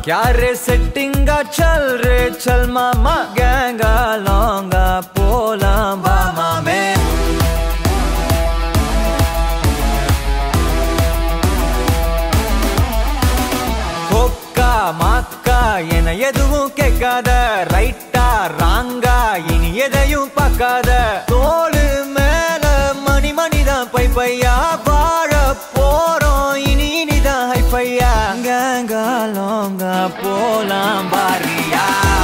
क्या रे सेटिंगा चल रे चल मामा गैंगा लौंगा पोला बामा में கொக்கா மாக்கா என எதுவும் கேட்காத ரைட்டா ராங்கா இனி எதையும் பார்க்காத தோளு மேல மணி மணிதான் பை பையா வாழ போறோம் இனி இனிதான் ஹைஃபையா கேங்கா லோங்கா போலாம் பாரியா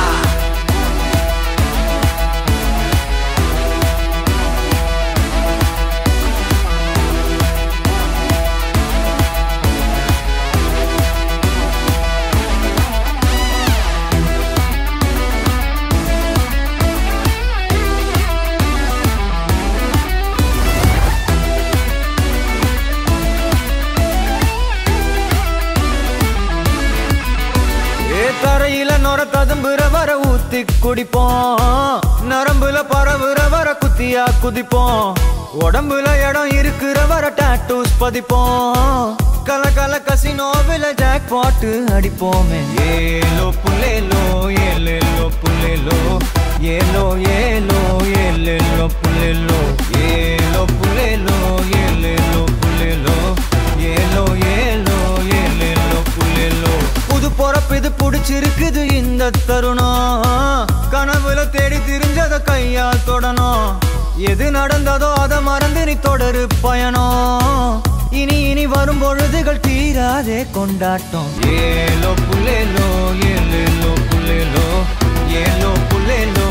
ஏ தரையில நொர ததும்புற வர ஊத்தி குடிப்போம் நரம்புல பரவுற வர குத்தியா குதிப்போம் உடம்புல இடம் இருக்கிற வர டாட்டூஸ் பதிப்போம் கல கல கசினோவில ஜாக் பாட்டு அடிப்போமே ஏலோ புல்லேலோ ஏலேலோ புல்லேலோ ஏலோ ஏலோ ஏலேலோ புல்லேலோ ஏலோ புல்லேலோ ஏலேலோ புல்லேலோ ஏலோ ஏலோ ஏலேலோ புல்லேலோ புது பொறப்பு இது புடிச்சிருக்குது இந்த தருணம் கனவுல தேடி திரிஞ்சத கையால் தொடணும் எது நடந்ததோ அதை மறந்து நீ தொடரு பயணம் இனி இனி வரும் பொழுதுகள் தீராதே கொண்டாட்டம் ஏலோ புல்லேலோ ஏலேலோ புல்லேலோ ஏலோ புல்லேலோ